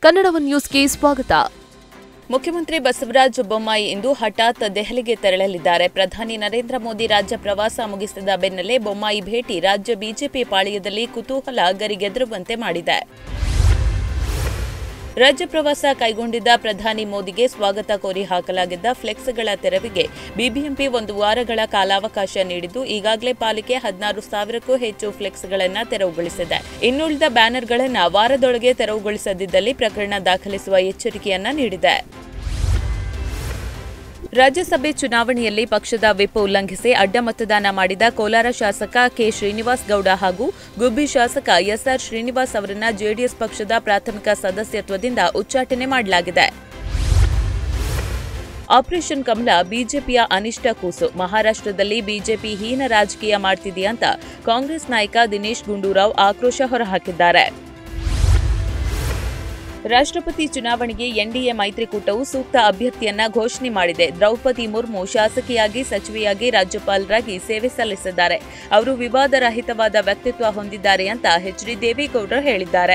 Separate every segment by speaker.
Speaker 1: ಕನ್ನಡವನ್ ನ್ಯೂಸ್ಗೆ ಸ್ವಾಗತ
Speaker 2: ಮುಖ್ಯಮಂತ್ರಿ ಬಸವರಾಜ ಬೊಮ್ಮಾಯಿ ಇಂದು ಹಠಾತ್ ದೆಹಲಿಗೆ ತೆರಳಲಿದ್ದಾರೆ ಪ್ರಧಾನಿ ನರೇಂದ್ರ ಮೋದಿ ರಾಜ್ಯ ಪ್ರವಾಸ ಮುಗಿಸಿದ ಬೆನ್ನಲ್ಲೇ ಬೊಮ್ಮಾಯಿ ಭೇಟಿ ರಾಜ್ಯ ಬಿಜೆಪಿ ಪಾಳೆಯದಲ್ಲಿ ಕುತೂಹಲ ಗರಿಗೆದರುವಂತೆ ಮಾಡಿದೆ ರಾಜ್ಯ ಪ್ರವಾಸ ಕೈಗೊಂಡಿದ್ದ ಪ್ರಧಾನಿ ಮೋದಿಗೆ ಸ್ವಾಗತ ಕೋರಿ ಹಾಕಲಾಗಿದ್ದ ಫ್ಲೆಕ್ಸ್ಗಳ ತೆರವಿಗೆ ಬಿಬಿಎಂಪಿ ಒಂದು ವಾರಗಳ ಕಾಲಾವಕಾಶ ನೀಡಿದ್ದು ಈಗಾಗಲೇ ಪಾಲಿಕೆ ಹದಿನಾರು ಸಾವಿರಕ್ಕೂ ಹೆಚ್ಚು ಫ್ಲೆಕ್ಸ್ಗಳನ್ನು ತೆರವುಗೊಳಿಸಿದೆ ಇನ್ನುಳಿದ ಬ್ಯಾನರ್ಗಳನ್ನು ವಾರದೊಳಗೆ ತೆರವುಗೊಳಿಸದಿದ್ದಲ್ಲಿ ಪ್ರಕರಣ ದಾಖಲಿಸುವ ಎಚ್ಚರಿಕೆಯನ್ನ ನೀಡಿದೆ ರಾಜ್ಯಸಭೆ ಚುನಾವಣೆಯಲ್ಲಿ ಪಕ್ಷದ ವಿಪ್ ಉಲ್ಲಂಘಿಸಿ ಅಡ್ಡ ಮತದಾನ ಮಾಡಿದ ಕೋಲಾರ ಶಾಸಕ ಕೆ ಶ್ರೀನಿವಾಸ್ ಗೌಡ ಹಾಗೂ ಗುಬ್ಬಿ ಶಾಸಕ ಎಸ್ಆರ್ ಶ್ರೀನಿವಾಸ್ ಅವರನ್ನ ಜೆಡಿಎಸ್ ಪಕ್ಷದ ಪ್ರಾಥಮಿಕ ಸದಸ್ಯತ್ವದಿಂದ ಉಚ್ಚಾಟನೆ ಮಾಡಲಾಗಿದೆ ಆಪರೇಷನ್ ಕಮಲ ಬಿಜೆಪಿಯ ಅನಿಷ್ಟ ಕೂಸು ಮಹಾರಾಷ್ಟ್ರದಲ್ಲಿ ಬಿಜೆಪಿ ಹೀನ ರಾಜಕೀಯ ಮಾಡ್ತಿದೆಯಂತ ಕಾಂಗ್ರೆಸ್ ನಾಯಕ ದಿನೇಶ್ ಗುಂಡೂರಾವ್ ಆಕ್ರೋಶ ಹೊರಹಾಕಿದ್ದಾರೆ ರಾಷ್ಟ್ರಪತಿ ಚುನಾವಣೆಗೆ ಎನ್ಡಿಎ ಮೈತ್ರಿಕೂಟವು ಸೂಕ್ತ ಅಭ್ಯರ್ಥಿಯನ್ನ ಘೋಷಣೆ ಮಾಡಿದೆ ದ್ರೌಪದಿ ಮುರ್ಮು ಶಾಸಕಿಯಾಗಿ ಸಚಿವೆಯಾಗಿ ರಾಜ್ಯಪಾಲರಾಗಿ ಸೇವೆ ಸಲ್ಲಿಸಿದ್ದಾರೆ ಅವರು ವಿವಾದರಹಿತವಾದ ವ್ಯಕ್ತಿತ್ವ ಹೊಂದಿದ್ದಾರೆ ಅಂತ ಎಚ್ ಡಿ ದೇವೇಗೌಡರು ಹೇಳಿದ್ದಾರೆ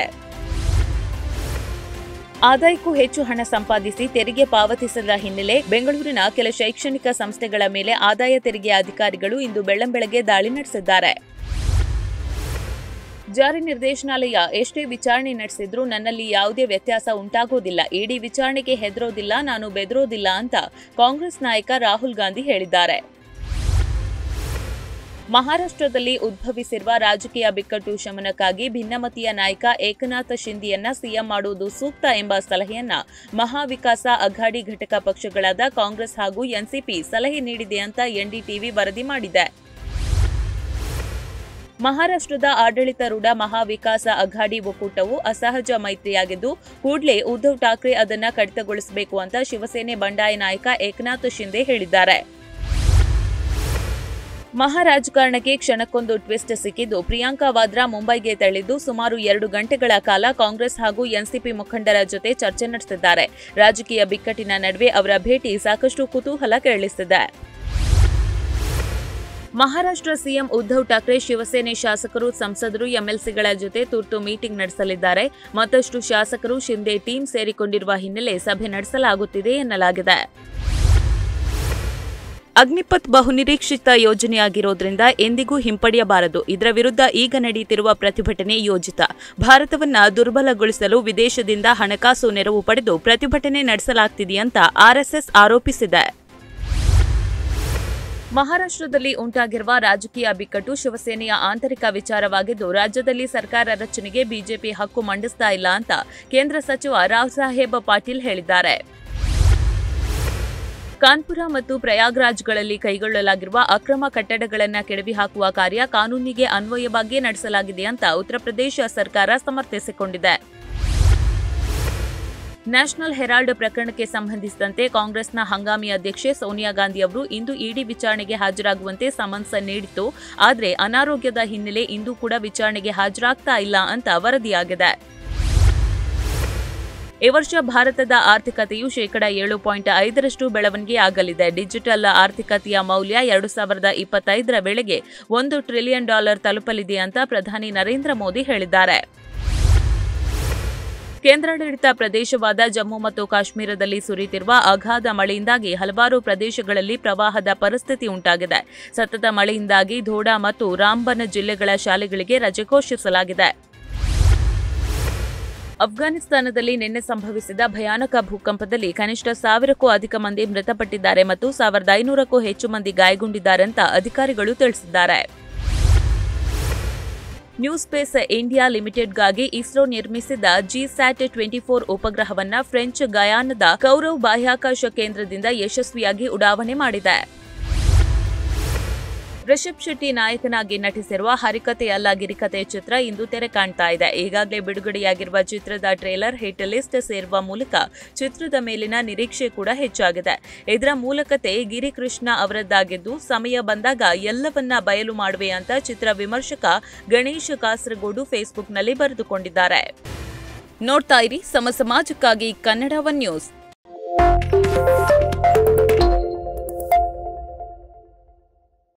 Speaker 2: ಆದಾಯಕ್ಕೂ ಹೆಚ್ಚು ಹಣ ಸಂಪಾದಿಸಿ ತೆರಿಗೆ ಪಾವತಿಸದ ಹಿನ್ನೆಲೆ ಬೆಂಗಳೂರಿನ ಕೆಲ ಶೈಕ್ಷಣಿಕ ಸಂಸ್ಥೆಗಳ ಮೇಲೆ ಆದಾಯ ತೆರಿಗೆ ಅಧಿಕಾರಿಗಳು ಇಂದು ಬೆಳ್ಳಂಬೆಳಗ್ಗೆ ದಾಳಿ ನಡೆಸಿದ್ದಾರೆ ಜಾರಿ ನಿರ್ದೇಶನಾಲಯ ಎಷ್ಟೇ ವಿಚಾರಣೆ ನಡೆಸಿದ್ರೂ ನನ್ನಲ್ಲಿ ಯಾವುದೇ ವ್ಯತ್ಯಾಸ ಉಂಟಾಗೋದಿಲ್ಲ ಇಡೀ ವಿಚಾರಣೆಗೆ ಹೆದರೋದಿಲ್ಲ ನಾನು ಬೆದರೋದಿಲ್ಲ ಅಂತ ಕಾಂಗ್ರೆಸ್ ನಾಯಕ ರಾಹುಲ್ ಗಾಂಧಿ ಹೇಳಿದ್ದಾರೆ ಮಹಾರಾಷ್ಟ್ರದಲ್ಲಿ ಉದ್ಭವಿಸಿರುವ ರಾಜಕೀಯ ಬಿಕ್ಕಟ್ಟು ಶಮನಕ್ಕಾಗಿ ಭಿನ್ನಮತೀಯ ನಾಯಕ ಏಕನಾಥ ಶಿಂದೆಯನ್ನ ಸಿಎಂ ಮಾಡುವುದು ಸೂಕ್ತ ಎಂಬ ಸಲಹೆಯನ್ನ ಮಹಾವಿಕಾಸ ಅಘಾಡಿ ಘಟಕ ಪಕ್ಷಗಳಾದ ಕಾಂಗ್ರೆಸ್ ಹಾಗೂ ಎನ್ಸಿಪಿ ಸಲಹೆ ನೀಡಿದೆ ಅಂತ ಎನ್ಡಿಟಿವಿ ವರದಿ ಮಾಡಿದೆ ಮಹಾರಾಷ್ಟ್ರದ ಆಡಳಿತಾರೂಢ ಮಹಾವಿಕಾಸ ಅಘಾಡಿ ಒಕ್ಕೂಟವು ಅಸಹಜ ಮೈತ್ರಿಯಾಗಿದ್ದು ಕೂಡಲೇ ಉದ್ಧವ್ ಠಾಕ್ರೆ ಅದನ್ನ ಕಡಿತಗೊಳಿಸಬೇಕು ಅಂತ ಶಿವಸೇನೆ ಬಂಡಾಯ ನಾಯಕ ಏಕನಾಥ್ ಶಿಂದೆ ಹೇಳಿದ್ದಾರೆ ಮಹಾರಾಜಕಾರಣಕ್ಕೆ ಕ್ಷಣಕ್ಕೊಂದು ಟ್ವಿಸ್ಟ್ ಸಿಕ್ಕಿದ್ದು ಪ್ರಿಯಾಂಕಾ ವಾದ್ರಾ ಮುಂಬೈಗೆ ತೆರಳಿದ್ದು ಸುಮಾರು ಎರಡು ಗಂಟೆಗಳ ಕಾಲ ಕಾಂಗ್ರೆಸ್ ಹಾಗೂ ಎನ್ಸಿಪಿ ಮುಖಂಡರ ಜೊತೆ ಚರ್ಚೆ ನಡೆಸಿದ್ದಾರೆ ರಾಜಕೀಯ ಬಿಕ್ಕಟ್ಟಿನ ನಡುವೆ ಅವರ ಭೇಟಿ ಸಾಕಷ್ಟು ಕುತೂಹಲ ಕೆರಳಿಸಿದೆ ಮಹಾರಾಷ್ಟ್ರ ಸಿಎಂ ಉದ್ಧವ್ ಠಾಕ್ರೆ ಶಿವಸೇನೆ ಶಾಸಕರು ಸಂಸದರು ಎಂಎಲ್ಸಿಗಳ ಜೊತೆ ತುರ್ತು ಮೀಟಿಂಗ್ ನಡೆಸಲಿದ್ದಾರೆ ಮತ್ತಷ್ಟು ಶಾಸಕರು ಶಿಂದೆ ಟೀಮ್ ಸೇರಿಕೊಂಡಿರುವ ಹಿನ್ನೆಲೆ ಸಭೆ ನಡೆಸಲಾಗುತ್ತಿದೆ ಎನ್ನಲಾಗಿದೆ ಅಗ್ನಿಪಥ್ ಬಹುನಿರೀಕ್ಷಿತ ಯೋಜನೆಯಾಗಿರೋದ್ರಿಂದ ಎಂದಿಗೂ ಹಿಂಪಡೆಯಬಾರದು ಇದರ ವಿರುದ್ಧ ಈಗ ನಡೆಯುತ್ತಿರುವ ಪ್ರತಿಭಟನೆ ಯೋಜಿತ ಭಾರತವನ್ನ ದುರ್ಬಲಗೊಳಿಸಲು ವಿದೇಶದಿಂದ ಹಣಕಾಸು ನೆರವು ಪಡೆದು ಪ್ರತಿಭಟನೆ ನಡೆಸಲಾಗ್ತಿದೆಯಂತ ಆರ್ಎಸ್ಎಸ್ ಆರೋಪಿಸಿದೆ ಮಹಾರಾಷ್ಟ್ರದಲ್ಲಿ ಉಂಟಾಗಿರುವ ರಾಜಕೀಯ ಬಿಕ್ಕಟ್ಟು ಶಿವಸೇನೆಯ ಆಂತರಿಕ ವಿಚಾರವಾಗಿದ್ದು ರಾಜ್ಯದಲ್ಲಿ ಸರ್ಕಾರ ರಚನೆಗೆ ಬಿಜೆಪಿ ಹಕ್ಕು ಮಂಡಿಸ್ತಾ ಇಲ್ಲ ಅಂತ ಕೇಂದ್ರ ಸಚಿವ ರಾವ್ ಸಾಹೇಬ್ ಪಾಟೀಲ್ ಹೇಳಿದ್ದಾರೆ ಕಾನ್ಪುರ ಮತ್ತು ಪ್ರಯಾಗ್ರಾಜ್ಗಳಲ್ಲಿ ಕೈಗೊಳ್ಳಲಾಗಿರುವ ಅಕ್ರಮ ಕಟ್ಟಡಗಳನ್ನು ಕೆಡವಿ ಹಾಕುವ ಕಾರ್ಯ ಕಾನೂನಿಗೆ ಅನ್ವಯವಾಗಿ ನಡೆಸಲಾಗಿದೆ ಅಂತ ಉತ್ತರ ಪ್ರದೇಶ ಸರ್ಕಾರ ಸಮರ್ಥಿಸಿಕೊಂಡಿದೆ ನ್ಯಾಷನಲ್ ಹೆರಾಲ್ಡ್ ಪ್ರಕರಣಕ್ಕೆ ಸಂಬಂಧಿಸಿದಂತೆ ಕಾಂಗ್ರೆಸ್ನ ಹಂಗಾಮಿ ಅಧ್ಯಕ್ಷೆ ಸೋನಿಯಾ ಗಾಂಧಿ ಅವರು ಇಂದು ಇಡಿ ವಿಚಾರಣೆಗೆ ಹಾಜರಾಗುವಂತೆ ಸಮನ್ಸ್ ನೀಡಿತ್ತು ಆದರೆ ಅನಾರೋಗ್ಯದ ಹಿನ್ನೆಲೆ ಇಂದು ಕೂಡ ವಿಚಾರಣೆಗೆ ಹಾಜರಾಗ್ತಾ ಇಲ್ಲ ಅಂತ ವರದಿಯಾಗಿದೆ ಈ ವರ್ಷ ಭಾರತದ ಆರ್ಥಿಕತೆಯು ಶೇಕಡ ಏಳು ಪಾಯಿಂಟ್ ಐದರಷ್ಟು ಬೆಳವಣಿಗೆ ಆಗಲಿದೆ ಡಿಜಿಟಲ್ ಆರ್ಥಿಕತೆಯ ಮೌಲ್ಯ ಎರಡು ಸಾವಿರದ ಇಪ್ಪತ್ತೈದರ ವೇಳೆಗೆ ಒಂದು ಟ್ರಿಲಿಯನ್ ಡಾಲರ್ ತಲುಪಲಿದೆ ಅಂತ ಪ್ರಧಾನಿ ನರೇಂದ್ರ ಮೋದಿ ಹೇಳಿದ್ದಾರೆ ಕೇಂದ್ರಾಡಳಿತ ಪ್ರದೇಶವಾದ ಜಮ್ಮು ಮತ್ತು ಕಾಶ್ಮೀರದಲ್ಲಿ ಸುರಿಯುತ್ತಿರುವ ಅಗಾಧ ಮಳೆಯಿಂದಾಗಿ ಹಲವಾರು ಪ್ರದೇಶಗಳಲ್ಲಿ ಪ್ರವಾಹದ ಪರಿಸ್ಥಿತಿ ಉಂಟಾಗಿದೆ ಸತತ ಮಳೆಯಿಂದಾಗಿ ಧೋಡಾ ಮತ್ತು ರಾಂಬನ್ ಜಿಲ್ಲೆಗಳ ಶಾಲೆಗಳಿಗೆ ರಜೆ ಘೋಷಿಸಲಾಗಿದೆ ಅಫ್ಘಾನಿಸ್ತಾನದಲ್ಲಿ ನಿನ್ನೆ ಸಂಭವಿಸಿದ ಭಯಾನಕ ಭೂಕಂಪದಲ್ಲಿ ಕನಿಷ್ಠ ಸಾವಿರಕ್ಕೂ ಅಧಿಕ ಮಂದಿ ಮೃತಪಟ್ಟಿದ್ದಾರೆ ಮತ್ತು ಸಾವಿರದ ಐನೂರಕ್ಕೂ ಹೆಚ್ಚು ಮಂದಿ ಗಾಯಗೊಂಡಿದ್ದಾರೆ ಅಂತ ಅಧಿಕಾರಿಗಳು ತಿಳಿಸಿದ್ದಾರೆ ನ್ಯೂ ಸ್ಪೇಸ್ ಇಂಡಿಯಾ ಲಿಮಿಟೆಡ್ಗಾಗಿ ಇಸ್ರೋ ನಿರ್ಮಿಸಿದ ಜಿಸ್ಯಾಟ್ ಟ್ವೆಂಟಿ ಫೋರ್ ಉಪಗ್ರಹವನ್ನ ಫ್ರೆಂಚ್ ಗಯಾನದ ಕೌರವ್ ಬಾಹ್ಯಾಕಾಶ ಕೇಂದ್ರದಿಂದ ಯಶಸ್ವಿಯಾಗಿ ಉಡಾವಣೆ ಮಾಡಿದೆ ರಿಷಬ್ ಶೆಟ್ಟಿ ನಾಯಕನಾಗಿ ನಟಿಸಿರುವ ಹರಿಕತೆಯಲ್ಲ ಗಿರಿಕತೆ ಚಿತ್ರ ಇಂದು ತೆರೆ ಕಾಣ್ತಾ ಇದೆ ಈಗಾಗಲೇ ಬಿಡುಗಡೆಯಾಗಿರುವ ಚಿತ್ರದ ಟ್ರೇಲರ್ ಹಿಟ್ ಲಿಸ್ಟ್ ಸೇರುವ ಮೂಲಕ ಚಿತ್ರದ ಮೇಲಿನ ನಿರೀಕ್ಷೆ ಕೂಡ ಹೆಚ್ಚಾಗಿದೆ ಇದರ ಮೂಲಕತೆ ಗಿರಿಕೃಷ್ಣ ಅವರದ್ದಾಗಿದ್ದು ಸಮಯ ಬಂದಾಗ ಎಲ್ಲವನ್ನ ಬಯಲು ಮಾಡುವೆ ಅಂತ ಚಿತ್ರ ವಿಮರ್ಶಕ ಗಣೇಶ್ ಕಾಸರಗೋಡು ಫೇಸ್ಬುಕ್ನಲ್ಲಿ ಬರೆದುಕೊಂಡಿದ್ದಾರೆ ನೋಡ್ತಾ ಇರಿ ಸಮ ಸಮಾಜಕ್ಕಾಗಿ ಕನ್ನಡ ಒನ್ ನ್ಯೂಸ್